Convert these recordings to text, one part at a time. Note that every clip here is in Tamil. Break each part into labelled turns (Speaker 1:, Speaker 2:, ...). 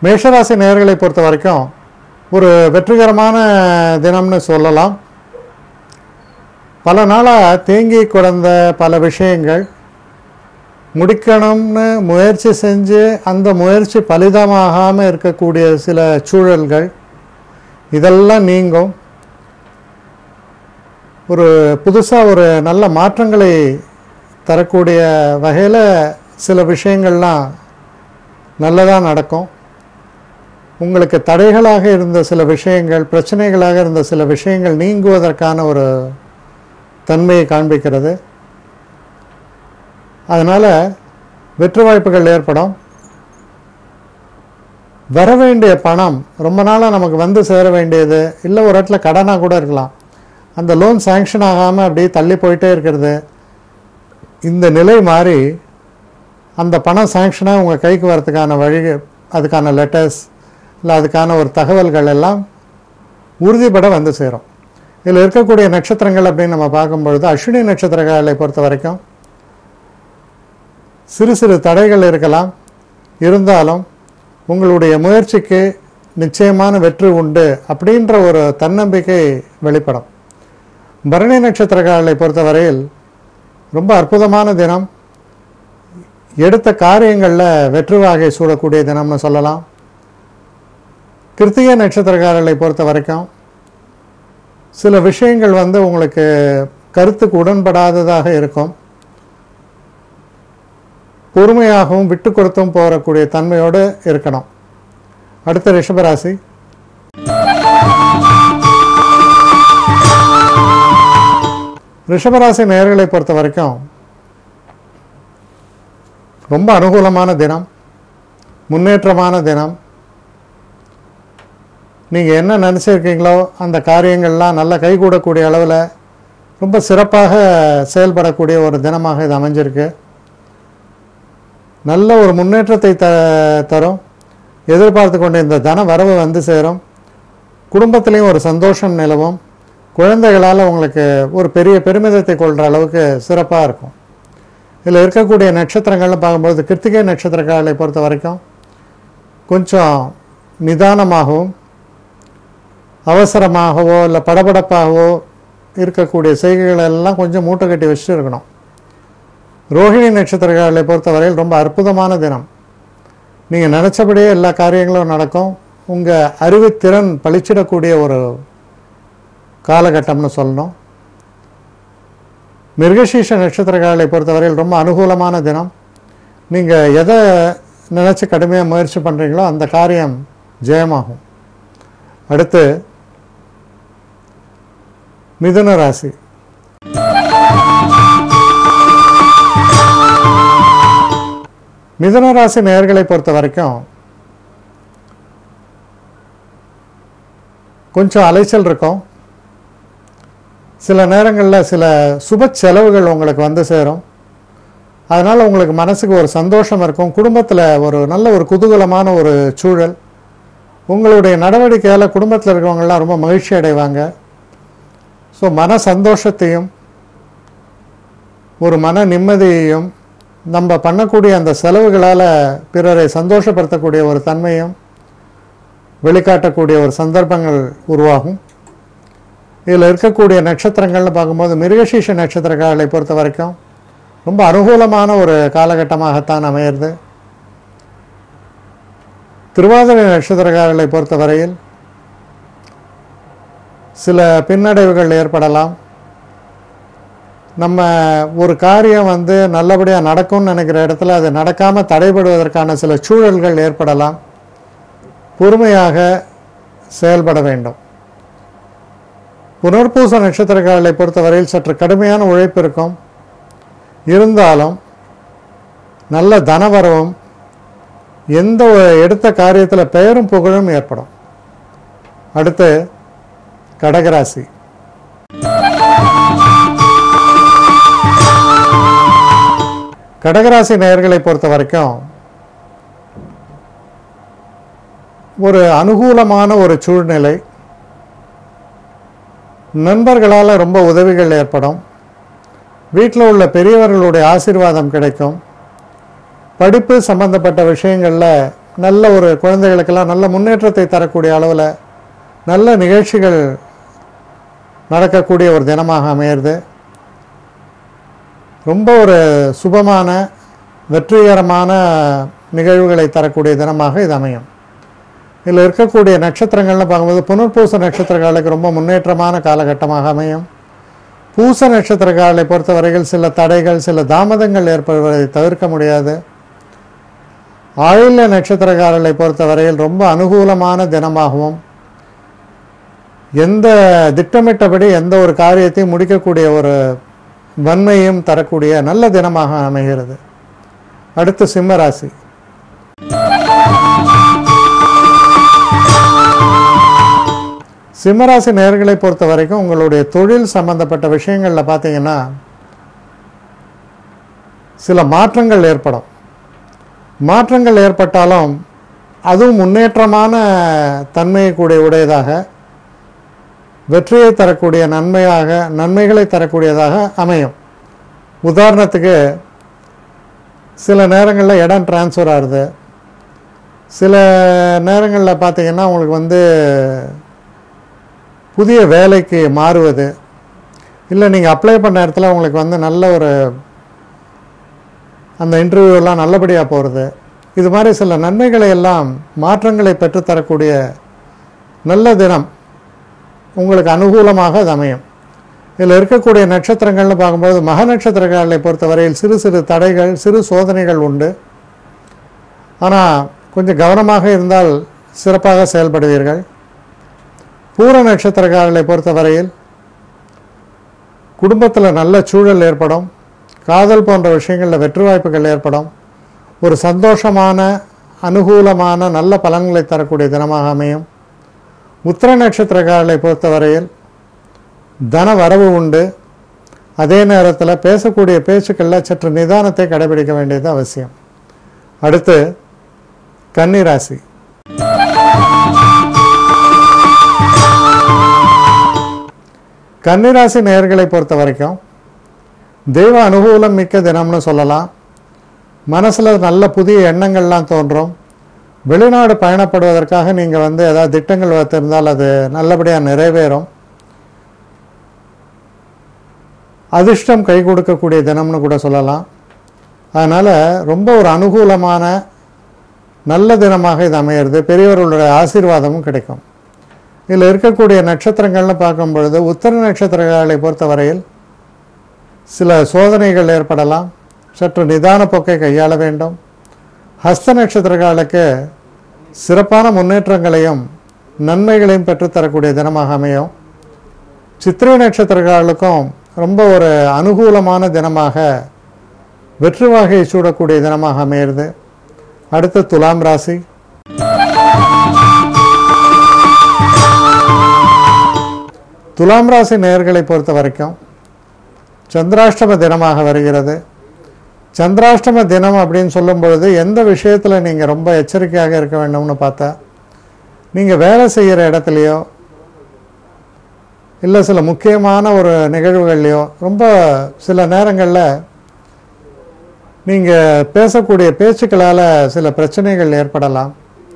Speaker 1: மேஷராசி நேயர்களை பொறுத்த வரைக்கும் ஒரு வெற்றிகரமான தினம்னு சொல்லலாம் பல நாளாக தேங்கி கிடந்த பல விஷயங்கள் முடிக்கணும்னு முயற்சி செஞ்சு அந்த முயற்சி பலிதமாகாமல் இருக்கக்கூடிய சில சூழல்கள் இதெல்லாம் நீங்கும் ஒரு புதுசாக ஒரு நல்ல மாற்றங்களை தரக்கூடிய வகையில் சில விஷயங்கள்லாம் நல்லதாக நடக்கும் உங்களுக்கு தடைகளாக இருந்த சில விஷயங்கள் பிரச்சனைகளாக இருந்த சில விஷயங்கள் நீங்குவதற்கான ஒரு தன்மையை காண்பிக்கிறது அதனால் வெற்றி வாய்ப்புகள் ஏற்படும் வர வேண்டிய பணம் ரொம்ப நாளாக நமக்கு வந்து சேர வேண்டியது இல்லை ஒரு இடத்துல கடனாக கூட இருக்கலாம் அந்த லோன் சேங்ஷன் ஆகாமல் அப்படியே தள்ளி போயிட்டே இருக்கிறது இந்த நிலை மாறி அந்த பணம் சேங்ஷனாக உங்கள் கைக்கு வரதுக்கான வழி அதுக்கான லெட்டர்ஸ் இல்லை அதுக்கான ஒரு தகவல்கள் எல்லாம் உறுதிப்பட வந்து சேரும் இதில் இருக்கக்கூடிய நட்சத்திரங்கள் அப்படின்னு நம்ம பார்க்கும்பொழுது அஸ்வினி நட்சத்திரங்களை பொறுத்த வரைக்கும் சிறு சிறு தடைகள் இருக்கலாம் இருந்தாலும் உங்களுடைய முயற்சிக்கு நிச்சயமான வெற்றி உண்டு அப்படின்ற ஒரு தன்னம்பிக்கை வெளிப்படும் பரணி நட்சத்திரங்களை பொறுத்தவரையில் ரொம்ப அற்புதமான தினம் எடுத்த காரியங்களில் வெற்றி வாகை சூடக்கூடிய தினம்னு சொல்லலாம் கிருத்திகை நட்சத்திரக்காரர்களை பொறுத்த வரைக்கும் சில விஷயங்கள் வந்து உங்களுக்கு கருத்துக்கு உடன்படாததாக இருக்கும் பொறுமையாகவும் விட்டு கொடுத்தும் போகக்கூடிய தன்மையோடு இருக்கணும் அடுத்த ரிஷபராசி ரிஷபராசி நேயர்களை பொறுத்த வரைக்கும் ரொம்ப அனுகூலமான தினம் முன்னேற்றமான தினம் நீங்கள் என்ன நினச்சிருக்கீங்களோ அந்த காரியங்கள்லாம் நல்லா கைகூடக்கூடிய அளவில் ரொம்ப சிறப்பாக செயல்படக்கூடிய ஒரு தினமாக இது அமைஞ்சிருக்கு நல்ல ஒரு முன்னேற்றத்தை த தரும் எதிர்பார்த்து கொண்ட இந்த தன வரவு வந்து சேரும் குடும்பத்திலையும் ஒரு சந்தோஷம் நிலவும் குழந்தைகளால் உங்களுக்கு ஒரு பெரிய பெருமிதத்தை கொள்கிற அளவுக்கு சிறப்பாக இருக்கும் இதில் இருக்கக்கூடிய நட்சத்திரங்கள்னு பார்க்கும்போது கிருத்திகை நட்சத்திரக்காரர்களை பொறுத்த வரைக்கும் கொஞ்சம் நிதானமாகவும் அவசரமாகவோ இல்லை படபடப்பாகவோ இருக்கக்கூடிய செய்கைகள் எல்லாம் கொஞ்சம் மூட்டை கட்டி வச்சுட்டு இருக்கணும் ரோஹிணி நட்சத்திரக்காரர்களை பொறுத்தவரையில் ரொம்ப அற்புதமான தினம் நீங்கள் நினச்சபடியே எல்லா காரியங்களும் நடக்கும் உங்கள் அறிவுத்திறன் பளிச்சிடக்கூடிய ஒரு காலகட்டம்னு சொல்லணும் மிருகசீஷ நட்சத்திரக்காரர்களை பொறுத்தவரையில் ரொம்ப அனுகூலமான தினம் நீங்கள் எதை நினச்சி கடுமையாக முயற்சி பண்ணுறீங்களோ அந்த காரியம் ஜெயமாகும் அடுத்து மிதுன ராசி மிதுன ராசி நேயர்களை பொறுத்த வரைக்கும் கொஞ்சம் அலைச்சல் இருக்கும் சில நேரங்களில் சில சுப செலவுகள் உங்களுக்கு வந்து சேரும் அதனால் உங்களுக்கு மனசுக்கு ஒரு சந்தோஷம் இருக்கும் குடும்பத்தில் ஒரு நல்ல ஒரு குதூகலமான ஒரு சூழல் உங்களுடைய நடவடிக்கையால் குடும்பத்தில் இருக்கிறவங்கெல்லாம் ரொம்ப மகிழ்ச்சி அடைவாங்க ஸோ மன சந்தோஷத்தையும் ஒரு மன நிம்மதியையும் நம்ம பண்ணக்கூடிய அந்த செலவுகளால் பிறரை சந்தோஷப்படுத்தக்கூடிய ஒரு தன்மையும் வெளிக்காட்டக்கூடிய ஒரு சந்தர்ப்பங்கள் உருவாகும் இதில் இருக்கக்கூடிய நட்சத்திரங்கள்னு பார்க்கும்போது மிருகசீஷ நட்சத்திரக்காரர்களை பொறுத்த வரைக்கும் ரொம்ப அனுகூலமான ஒரு காலகட்டமாகத்தான் அமையிறது திருவாதிரை நட்சத்திரக்காரர்களை பொறுத்தவரையில் சில பின்னடைவுகள் ஏற்படலாம் நம்ம ஒரு காரியம் வந்து நல்லபடியாக நடக்கும்னு நினைக்கிற இடத்துல அது நடக்காமல் தடைபடுவதற்கான சில சூழல்கள் ஏற்படலாம் பொறுமையாக செயல்பட வேண்டும் புனர்பூச நட்சத்திரக்காரர்களை பொறுத்தவரையில் சற்று கடுமையான உழைப்பு இருக்கும் இருந்தாலும் நல்ல தனவரவும் எந்த ஒரு எடுத்த காரியத்தில் பெயரும் புகழும் ஏற்படும் அடுத்து கடகராசி கடகராசி நேயர்களை பொறுத்த வரைக்கும் ஒரு அனுகூலமான ஒரு சூழ்நிலை நண்பர்களால் ரொம்ப உதவிகள் ஏற்படும் வீட்டில் உள்ள பெரியவர்களுடைய ஆசீர்வாதம் கிடைக்கும் படிப்பு சம்பந்தப்பட்ட விஷயங்களில் நல்ல ஒரு குழந்தைகளுக்கெல்லாம் நல்ல முன்னேற்றத்தை தரக்கூடிய அளவில் நல்ல நிகழ்ச்சிகள் நடக்கக்கூடிய ஒரு தினமாக அமையிறது ரொம்ப ஒரு சுபமான வெற்றிகரமான நிகழ்வுகளை தரக்கூடிய தினமாக இது அமையும் இதில் இருக்கக்கூடிய நட்சத்திரங்கள்னு பார்க்கும்போது புனர்பூச நட்சத்திரக்காலுக்கு ரொம்ப முன்னேற்றமான காலகட்டமாக அமையும் பூச நட்சத்திரக்காலை பொறுத்தவரையில் சில தடைகள் சில தாமதங்கள் ஏற்படுவதை தவிர்க்க முடியாது ஆயுள்ய நட்சத்திரக்காரர்களை பொறுத்தவரையில் ரொம்ப அனுகூலமான தினமாகவும் எந்த திட்டமிட்டபடி எந்த ஒரு காரியத்தையும் முடிக்கக்கூடிய ஒரு வன்மையும் தரக்கூடிய நல்ல தினமாக அமைகிறது அடுத்து சிம்ம ராசி சிம்மராசி நேர்களை பொறுத்த வரைக்கும் உங்களுடைய தொழில் சம்பந்தப்பட்ட விஷயங்களில் பார்த்தீங்கன்னா சில மாற்றங்கள் ஏற்படும் மாற்றங்கள் ஏற்பட்டாலும் அதுவும் முன்னேற்றமான தன்மையை கூடிய உடையதாக வெற்றியை தரக்கூடிய நன்மையாக நன்மைகளை தரக்கூடியதாக அமையும் உதாரணத்துக்கு சில நேரங்களில் இடம் டிரான்ஸ்ஃபர் ஆகுது சில நேரங்களில் பார்த்தீங்கன்னா உங்களுக்கு வந்து புதிய வேலைக்கு மாறுவது இல்லை நீங்கள் அப்ளை பண்ண இடத்துல உங்களுக்கு வந்து நல்ல ஒரு அந்த இன்டர்வியூலாம் நல்லபடியாக போகிறது இது மாதிரி சில நன்மைகளை எல்லாம் மாற்றங்களை பெற்றுத்தரக்கூடிய நல்ல தினம் உங்களுக்கு அனுகூலமாக அது அமையும் இதில் இருக்கக்கூடிய நட்சத்திரங்கள்னு பார்க்கும்போது மக நட்சத்திரங்களை பொறுத்தவரையில் சிறு சிறு தடைகள் சிறு சோதனைகள் உண்டு ஆனால் கொஞ்சம் கவனமாக இருந்தால் சிறப்பாக செயல்படுவீர்கள் பூர நட்சத்திரக்காரர்களை பொறுத்தவரையில் குடும்பத்தில் நல்ல சூழல் ஏற்படும் காதல் போன்ற விஷயங்களில் வெற்றி வாய்ப்புகள் ஏற்படும் ஒரு சந்தோஷமான அனுகூலமான நல்ல பலன்களை தரக்கூடிய தினமாக அமையும் உத்திர நட்சத்திரக்காரர்களை பொறுத்தவரையில் தன வரவு உண்டு அதே நேரத்தில் பேசக்கூடிய பேச்சுக்களில் சற்று நிதானத்தை கடைபிடிக்க வேண்டியது அவசியம் அடுத்து கன்னிராசி கன்னிராசி நேயர்களை பொறுத்த வரைக்கும் தெய்வ அனுகூலம் மிக்க தினம்னு சொல்லலாம் மனசில் நல்ல புதிய எண்ணங்கள்லாம் தோன்றும் வெளிநாடு பயணப்படுவதற்காக நீங்கள் வந்து ஏதாவது திட்டங்கள் வைத்திருந்தால் அது நல்லபடியாக நிறைவேறும் அதிர்ஷ்டம் கை கொடுக்கக்கூடிய தினம்னு கூட சொல்லலாம் அதனால் ரொம்ப ஒரு அனுகூலமான நல்ல தினமாக இது அமையிறது பெரியவர்களுடைய ஆசீர்வாதமும் கிடைக்கும் இதில் இருக்கக்கூடிய நட்சத்திரங்கள்னு பார்க்கும் பொழுது உத்தர நட்சத்திரங்களை பொறுத்தவரையில் சில சோதனைகள் ஏற்படலாம் சற்று நிதான போக்கை கையாள வேண்டும் ஹஸ்த நட்சத்திரங்களுக்கு சிறப்பான முன்னேற்றங்களையும் நன்மைகளையும் பெற்றுத்தரக்கூடிய தினமாக அமையும் சித்திரை நட்சத்திரங்களுக்கும் ரொம்ப ஒரு அனுகூலமான தினமாக வெற்றி வாகையை சூடக்கூடிய தினமாக அமையிறது அடுத்து துலாம் ராசி துலாம் ராசி நேயர்களை பொறுத்த வரைக்கும் சந்திராஷ்டம தினமாக வருகிறது சந்திராஷ்டம தினம் அப்படின்னு சொல்லும் பொழுது எந்த விஷயத்தில் நீங்கள் ரொம்ப எச்சரிக்கையாக இருக்க வேண்டும்னு பார்த்தா நீங்கள் வேலை செய்கிற இடத்துலையோ இல்லை சில முக்கியமான ஒரு நிகழ்வுகள்லையோ ரொம்ப சில நேரங்களில் நீங்கள் பேசக்கூடிய பேச்சுக்களால் சில பிரச்சனைகள் ஏற்படலாம்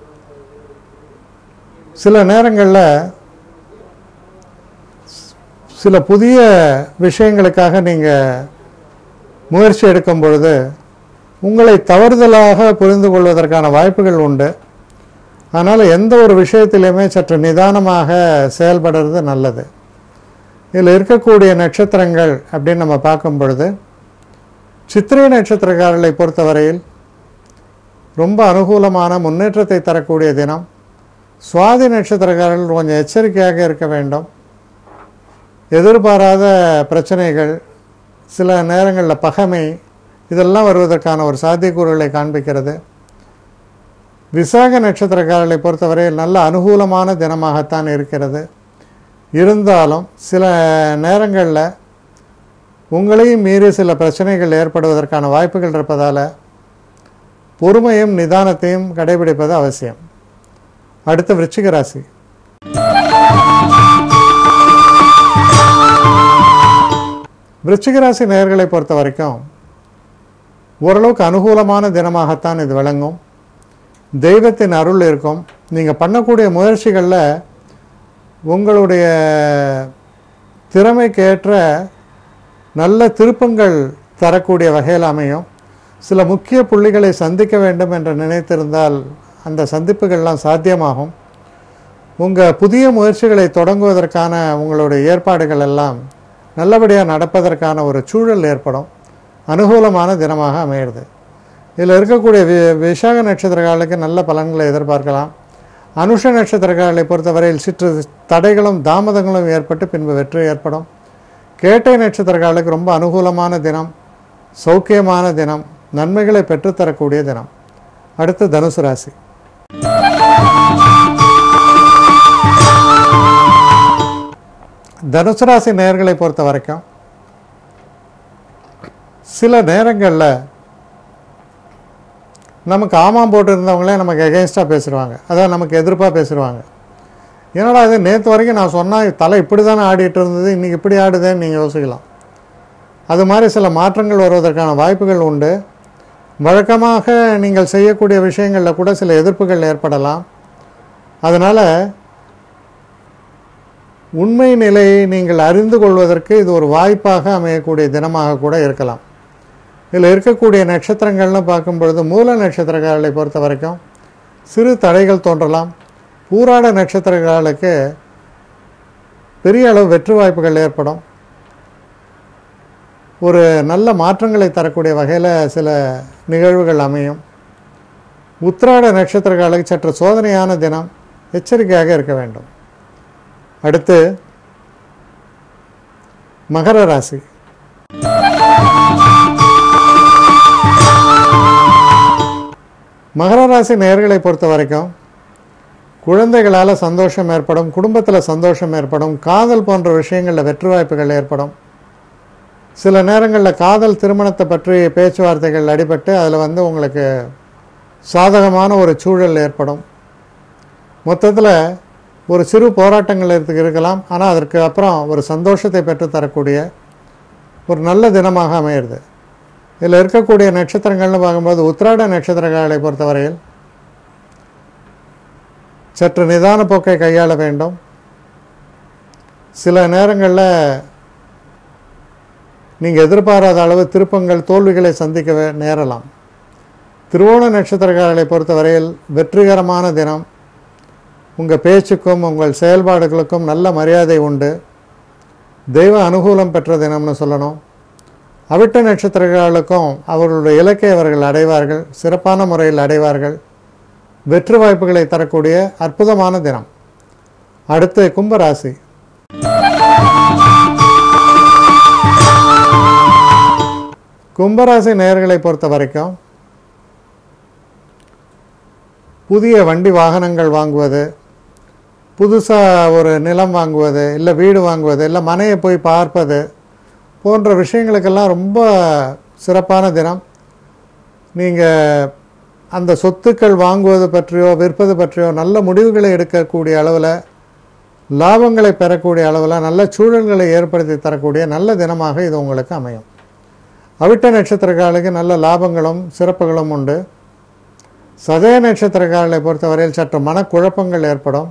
Speaker 1: சில நேரங்களில் சில புதிய விஷயங்களுக்காக நீங்கள் முயற்சி எடுக்கும் பொழுது உங்களை தவறுதலாக புரிந்து கொள்வதற்கான வாய்ப்புகள் உண்டு அதனால் எந்த ஒரு விஷயத்திலையுமே சற்று நிதானமாக செயல்படுறது நல்லது இதில் இருக்கக்கூடிய நட்சத்திரங்கள் அப்படின்னு நம்ம பார்க்கும் பொழுது சித்திரை நட்சத்திரக்காரர்களை பொறுத்தவரையில் ரொம்ப அனுகூலமான முன்னேற்றத்தை தரக்கூடிய தினம் சுவாதி நட்சத்திரக்காரர்கள் கொஞ்சம் எச்சரிக்கையாக இருக்க வேண்டும் எதிர்பாராத பிரச்சனைகள் சில நேரங்களில் பகைமை இதெல்லாம் வருவதற்கான ஒரு சாத்தியக்கூறுகளை காண்பிக்கிறது விசாக நட்சத்திரக்காரர்களை பொறுத்தவரையில் நல்ல அனுகூலமான தினமாகத்தான் இருக்கிறது இருந்தாலும் சில நேரங்களில் உங்களையும் மீறி சில பிரச்சனைகள் ஏற்படுவதற்கான வாய்ப்புகள் இருப்பதால் பொறுமையும் நிதானத்தையும் கடைபிடிப்பது அவசியம் அடுத்து விருச்சிக ராசி விருச்சிக ராசி நேயர்களை பொறுத்த வரைக்கும் ஓரளவுக்கு அனுகூலமான தினமாகத்தான் இது விளங்கும் தெய்வத்தின் அருள் இருக்கும் நீங்கள் பண்ணக்கூடிய முயற்சிகளில் உங்களுடைய திறமைக்கேற்ற நல்ல திருப்பங்கள் தரக்கூடிய வகையில் அமையும் சில முக்கிய புள்ளிகளை சந்திக்க வேண்டும் என்று நினைத்திருந்தால் அந்த சந்திப்புகள்லாம் சாத்தியமாகும் உங்கள் புதிய முயற்சிகளை தொடங்குவதற்கான உங்களுடைய ஏற்பாடுகள் எல்லாம் நல்லபடியாக நடப்பதற்கான ஒரு சூழல் ஏற்படும் அனுகூலமான தினமாக அமையிறது இதில் இருக்கக்கூடிய வி விஷாக நட்சத்திரக்காரர்களுக்கு நல்ல பலன்களை எதிர்பார்க்கலாம் அனுஷ நட்சத்திரக்காரர்களை பொறுத்தவரையில் சிற்று தடைகளும் தாமதங்களும் ஏற்பட்டு பின்பு வெற்றி ஏற்படும் கேட்டை நட்சத்திரக்காரர்களுக்கு ரொம்ப அனுகூலமான தினம் சௌக்கியமான தினம் நன்மைகளை பெற்றுத்தரக்கூடிய தினம் அடுத்து தனுசு ராசி தனுசு ராசி நேயர்களை பொறுத்த வரைக்கும் சில நேரங்களில் நமக்கு ஆமாம் போட்டு இருந்தவங்களே நமக்கு எகென்ஸ்டாக பேசுடுவாங்க அதான் நமக்கு எதிர்ப்பாக பேசுடுவாங்க என்னடா இது நேற்று வரைக்கும் நான் சொன்னால் தலை இப்படி தானே ஆடிட்டு இருந்தது இன்றைக்கி இப்படி ஆடுதேன்னு நீங்கள் யோசிக்கலாம் அது மாதிரி சில மாற்றங்கள் வருவதற்கான வாய்ப்புகள் உண்டு வழக்கமாக நீங்கள் செய்யக்கூடிய விஷயங்களில் கூட சில எதிர்ப்புகள் ஏற்படலாம் அதனால் உண்மை நிலையை நீங்கள் அறிந்து கொள்வதற்கு இது ஒரு வாய்ப்பாக அமையக்கூடிய தினமாக கூட இருக்கலாம் இதில் இருக்கக்கூடிய நட்சத்திரங்கள்னு பார்க்கும் பொழுது மூல நட்சத்திரக்காரர்களை பொறுத்த வரைக்கும் சிறு தடைகள் தோன்றலாம் பூராட நட்சத்திரக்காரர்களுக்கு பெரிய அளவு வெற்றி வாய்ப்புகள் ஏற்படும் ஒரு நல்ல மாற்றங்களை தரக்கூடிய வகையில் சில நிகழ்வுகள் அமையும் உத்திராட நட்சத்திரக்காரர்களுக்கு சற்று சோதனையான தினம் எச்சரிக்கையாக இருக்க வேண்டும் அடுத்து மகர ராசி மகர ராசி நேர்களை பொறுத்த வரைக்கும் குழந்தைகளால் சந்தோஷம் ஏற்படும் குடும்பத்தில் சந்தோஷம் ஏற்படும் காதல் போன்ற விஷயங்களில் வெற்றி வாய்ப்புகள் ஏற்படும் சில நேரங்களில் காதல் திருமணத்தை பற்றி பேச்சுவார்த்தைகள் அடிபட்டு அதில் வந்து உங்களுக்கு சாதகமான ஒரு சூழல் ஏற்படும் மொத்தத்தில் ஒரு சிறு போராட்டங்கள் இருக்கு- இருக்கலாம் ஆனால் அதற்கு அப்புறம் ஒரு சந்தோஷத்தை பெற்று தரக்கூடிய ஒரு நல்ல தினமாக அமையிறது இதில் இருக்கக்கூடிய நட்சத்திரங்கள்னு பார்க்கும்போது உத்திராட நட்சத்திரங்களை பொறுத்தவரையில் சற்று நிதான போக்கை கையாள வேண்டும் சில நேரங்களில் நீங்கள் எதிர்பாராத அளவு திருப்பங்கள் தோல்விகளை சந்திக்க வே- நேரலாம் திருவோண நட்சத்திரக்காரர்களை பொறுத்தவரையில் வெற்றிகரமான தினம் உங்கள் பேச்சுக்கும் உங்கள் செயல்பாடுகளுக்கும் நல்ல மரியாதை உண்டு தெய்வ அனுகூலம் பெற்ற தினம்னு சொல்லணும் அவிட்ட நட்சத்திரங்களுக்கும் அவர்களுடைய இலக்கை அவர்கள் அடைவார்கள் சிறப்பான முறையில் அடைவார்கள் வெற்றி வாய்ப்புகளை தரக்கூடிய அற்புதமான தினம் அடுத்து கும்பராசி கும்பராசி நேயர்களை பொறுத்த வரைக்கும் புதிய வண்டி வாகனங்கள் வாங்குவது புதுசாக ஒரு நிலம் வாங்குவது இல்லை வீடு வாங்குவது இல்லை மனையை போய் பார்ப்பது போன்ற விஷயங்களுக்கெல்லாம் ரொம்ப சிறப்பான தினம் நீங்கள் அந்த சொத்துக்கள் வாங்குவது பற்றியோ விற்பது பற்றியோ நல்ல முடிவுகளை எடுக்கக்கூடிய அளவில் லாபங்களை பெறக்கூடிய அளவில் நல்ல சூழல்களை ஏற்படுத்தி தரக்கூடிய நல்ல தினமாக இது உங்களுக்கு அமையும் அவிட்ட நட்சத்திரக்காரர்களுக்கு நல்ல லாபங்களும் சிறப்புகளும் உண்டு சதய நட்சத்திரக்காரர்களை பொறுத்தவரையில் சற்று மனக்குழப்பங்கள் ஏற்படும்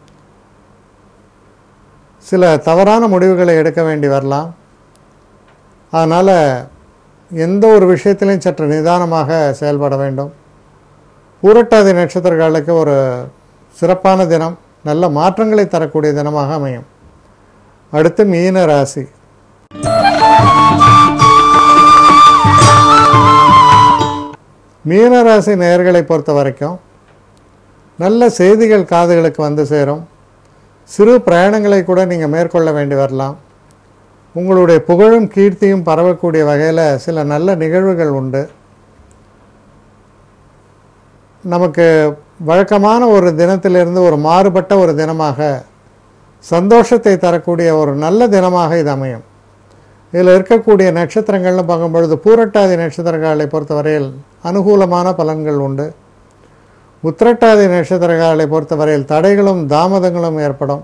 Speaker 1: சில தவறான முடிவுகளை எடுக்க வேண்டி வரலாம் அதனால் எந்த ஒரு விஷயத்திலையும் சற்று நிதானமாக செயல்பட வேண்டும் பூரட்டாதி நட்சத்திரக்காரர்களுக்கு ஒரு சிறப்பான தினம் நல்ல மாற்றங்களை தரக்கூடிய தினமாக அமையும் அடுத்து மீன ராசி மீனராசி நேயர்களை பொறுத்த வரைக்கும் நல்ல செய்திகள் காதுகளுக்கு வந்து சேரும் சிறு பிரயாணங்களை கூட நீங்கள் மேற்கொள்ள வேண்டி வரலாம் உங்களுடைய புகழும் கீர்த்தியும் பரவக்கூடிய வகையில் சில நல்ல நிகழ்வுகள் உண்டு நமக்கு வழக்கமான ஒரு தினத்திலிருந்து ஒரு மாறுபட்ட ஒரு தினமாக சந்தோஷத்தை தரக்கூடிய ஒரு நல்ல தினமாக இது அமையும் இதில் இருக்கக்கூடிய நட்சத்திரங்கள்னு பார்க்கும்பொழுது பூரட்டாதி நட்சத்திரங்களை பொறுத்தவரையில் அனுகூலமான பலன்கள் உண்டு உத்திரட்டாதி நட்சத்திரங்களை பொறுத்தவரையில் தடைகளும் தாமதங்களும் ஏற்படும்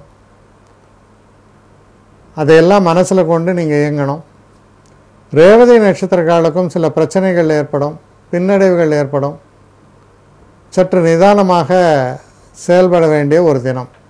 Speaker 1: அதையெல்லாம் மனசில் கொண்டு நீங்கள் இயங்கணும் ரேவதி நட்சத்திரக்காலுக்கும் சில பிரச்சனைகள் ஏற்படும் பின்னடைவுகள் ஏற்படும் சற்று நிதானமாக செயல்பட வேண்டிய ஒரு தினம்